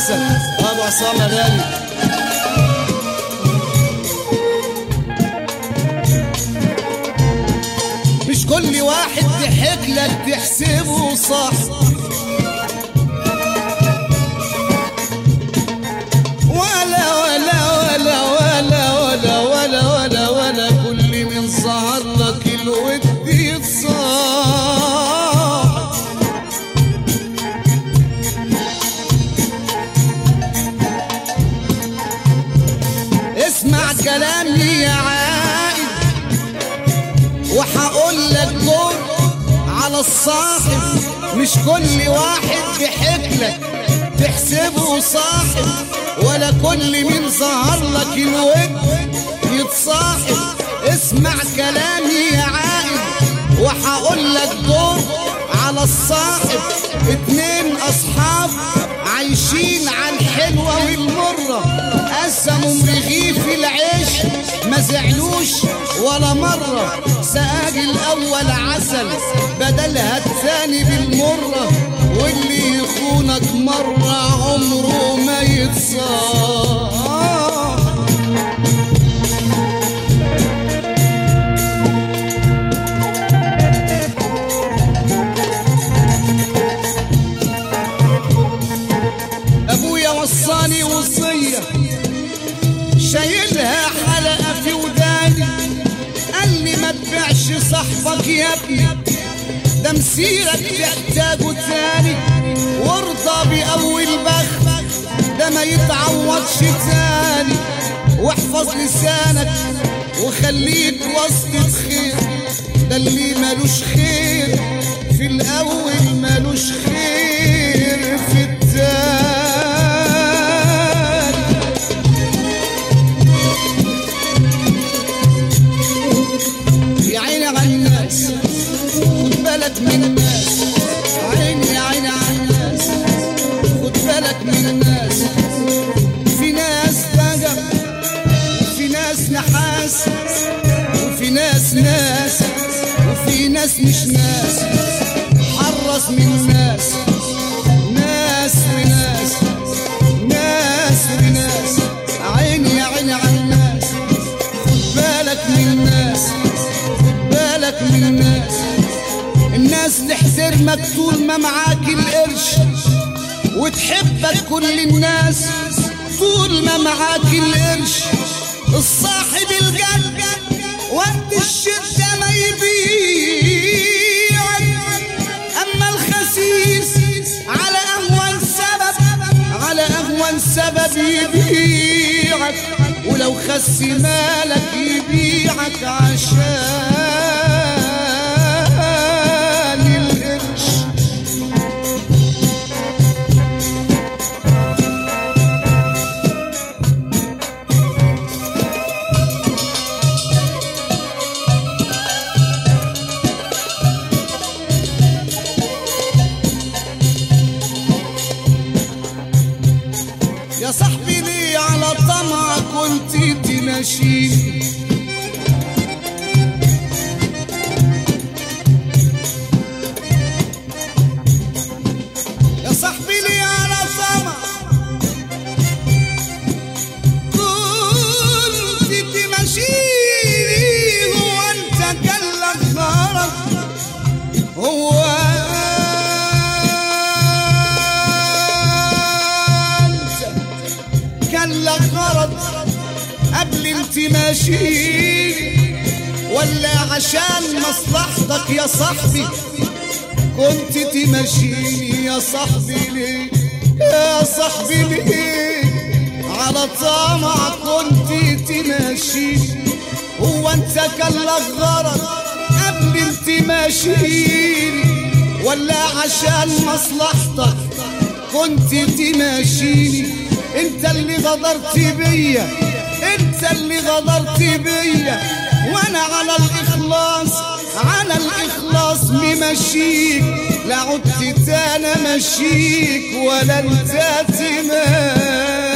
عسل ابو عصام غالي مش كل واحد ضحك لك تحسبه صح ولا ولا ولا ولا ولا ولا ولا ولا كل من ظهر لك الود يتصاح اسمع كلامي يا عائل وحقول لك دور على الصاحب مش كل واحد بحكلك تحسبه صاحب ولا كل من ظهر لك الود يتصاحب اسمع كلامي يا عائل وحقول لك دور على الصاحب اتنين اصحاب عايشين على الحلوة والمرة قسموا رغيف العيش ما زعلوش ولا مرة سقاج الأول عسل بدلها الثاني بالمرة واللي يخونك مرة عمره ما يتصاب ابويا وصاني وصية شايلها حلقة في وداني قال لي ما تبيعش صاحبك يا ابني ده مسيرك تحتاجه تاني وارضى بأول بخت ده ما يتعوضش تاني واحفظ لسانك وخليك وسط خير ده اللي ملوش خير في الأول ملوش خير في التاني يا عيني على الناس خد بالك من الناس عيني يا عيني على الناس خد بالك من الناس في ناس بقى وفي ناس نحاس وفي ناس ناس وفي ناس مش ناس حرص من الناس ناس وناس ناس وناس عيني يا عيني على الناس خد بالك من الناس خد بالك من الناس الناس تحترمك طول ما معاك القرش وتحبك كل الناس طول ما معاك القرش الصاحب الجد وقت الشدة ما يبيعك أما الخسيس على أهون سبب على أهون سبب يبيعك ولو خس مالك يبيعك عشان القرش يا صاحبي ليه على طمع كنت تمشي يا صاحبي ليه على طمع كنت تمشي هو انت كان لك غرض هو انت كان لك غرض قبل انت ماشي ولا عشان مصلحتك يا صاحبي كنت تمشيني يا صاحبي ليه يا صاحبي ليه على طمع كنت تمشيني هو انت كان لك غرض قبل انت ماشيني ولا عشان مصلحتك كنت تماشيني انت اللي غدرت بيا انت اللي غدرت بيا وانا على الاخلاص على الاخلاص ممشيك لا عدت تانا مشيك ولا انت تماشي